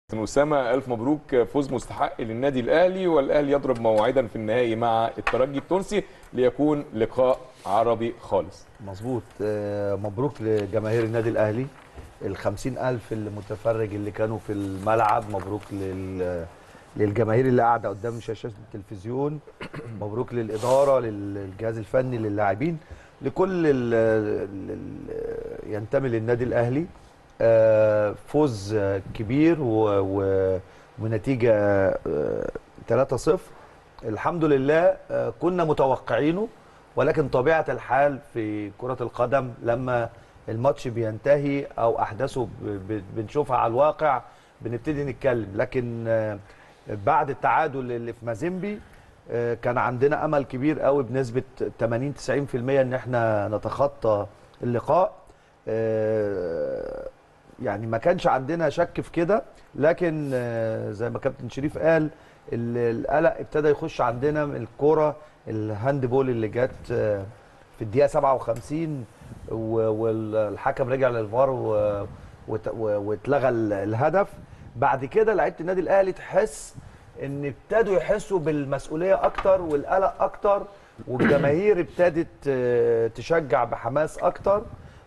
أسامة ألف مبروك فوز مستحق للنادي الأهلي والأهلي يضرب موعدا في النهائي مع الترجي التونسي ليكون لقاء عربي خالص مظبوط آه، مبروك لجماهير النادي الاهلي ال ألف المتفرج اللي كانوا في الملعب مبروك لل للجماهير اللي قاعده قدام شاشات التلفزيون مبروك للاداره للجهاز الفني للاعبين لكل ال ال ينتمي للنادي الاهلي آه، فوز آه، كبير و- و- ونتيجه آه، 3-0 الحمد لله آه، كنا متوقعينه ولكن طبيعه الحال في كره القدم لما الماتش بينتهي او احداثه ب- ب- بنشوفها على الواقع بنبتدي نتكلم لكن آه، بعد التعادل اللي في مازيمبي آه، كان عندنا امل كبير قوي بنسبه 80 90% ان احنا نتخطى اللقاء آه، يعني ما كانش عندنا شك في كده لكن آه، زي ما كابتن شريف قال ال- القلق ابتدى يخش عندنا من الكوره الهاند بول اللي جت آه، في الدقيقه 57 و- والحكم رجع للفار و- وت- و- واتلغى ال- الهدف بعد كده لعيبه النادي الاهلي تحس ان ابتدوا يحسوا بالمسؤوليه اكتر والقلق اكتر والجماهير ابتدت آه، تشجع بحماس اكتر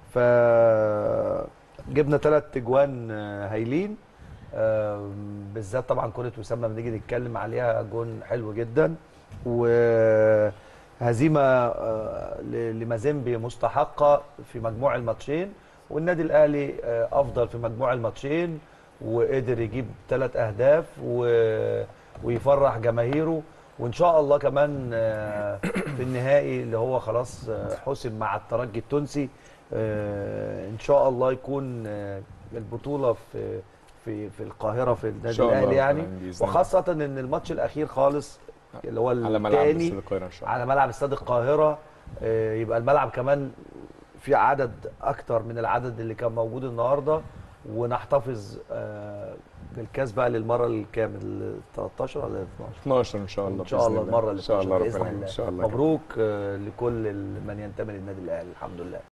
فجبنا ثلاث اجوان آه، هايلين آم، بالذات طبعا كره وسام لما نيجي نتكلم عليها جون حلو جدا وهزيمه آه، ل- لمازيمبي مستحقه في مجموع الماتشين والنادي الاهلي آه، افضل في مجموع الماتشين وقدر يجيب ثلاث اهداف و... ويفرح جماهيره وان شاء الله كمان آه، في النهائي اللي هو خلاص آه، حسم مع الترجي التونسي آه، ان شاء الله يكون آه، البطوله في في في القاهره في النادي شاء الله الاهلي يعني ربنا بإذن الله. وخاصه ان الماتش الاخير خالص اللي هو على ملعب الثاني استاد القاهرة إن شاء الله على ملعب استاد القاهره آه، يبقى الملعب كمان في عدد اكتر من العدد اللي كان موجود النهارده ونحتفظ آه، بالكاس بقى للمره الكام ال 13 ولا ال 12 12 إن شاء الله ان شاء بإذن الله المره ال إن شاء الله 12 رب باذن العالمين الله إن شاء الله مبروك آه، لكل من ينتمي للنادي الاهلي الحمد لله